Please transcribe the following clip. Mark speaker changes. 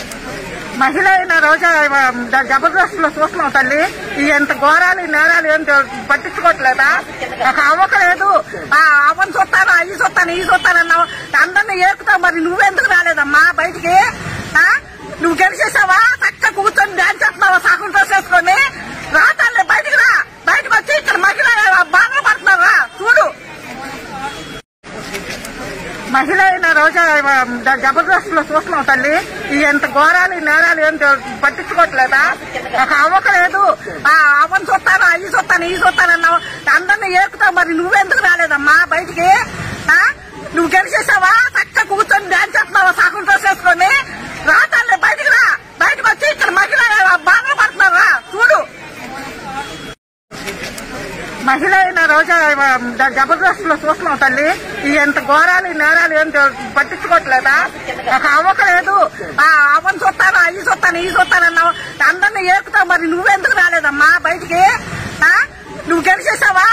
Speaker 1: మహిళ అయిన రోజా జబర్దస్త్ లో చూస్తున్నాం తల్లి ఈ ఎంత ఘోరాలు ఈ నేరాలు ఏం పట్టించుకోవట్లేదా నాకు అవ్వకలేదు ఆ అవని చూస్తాను అవి చూస్తాను ఈ చూస్తాను అన్నావు అందరినీ ఏకుతావు మరి నువ్వెందుకు రాలేదమ్మా బయటికి ఆ? నువ్వు గెలిచేసావా చక్క కూర్చొని డాన్స్ చేస్తున్నావా సాకులు డ్రెస్ వేసుకొని రా తల్లి బయటికి రా బయటకు వచ్చి ఇక్కడ మహిళ బాగా పడుతున్నారా చూడు మహిళ అయిన రోజా జబర్దస్త్ లో చూస్తున్నాం తల్లి ఈ ఎంత ఘోరాలు ఈ నేరాలు ఏం పట్టించుకోవట్లేదా నాకు అవ్వకలేదు ఆ అవని చూస్తాను అవి చూస్తాను ఈ చూస్తాను అన్నావు అందరినీ ఏకుతావు మరి నువ్వెందుకు రాలేదమ్మా బయటికి ఆ? నువ్వు గెలిచేసావా చక్క కూర్చొని డాన్స్ చేస్తున్నావా సాకులు డ్రెస్ వేసుకొని రా తల్లి బయటికి రా బయటకు వచ్చి ఇక్కడ మహిళ బాగా పడుతున్నారా చూడు మహిళ అయిన రోజా జబర్దస్త్ లో చూస్తున్నాం తల్లి ఈ ఎంత ఘోరాలు ఈ నేరాలు ఏం పట్టించుకోవట్లేదా నాకు అవ్వకలేదు ఆ అవని చూస్తాను అవి చూస్తాను ఈ చూస్తాను అన్నావు అందరినీ ఏకుతావు మరి నువ్వెందుకు రాలేదమ్మా బయటికి ఆ? నువ్వు గెలిచేసావా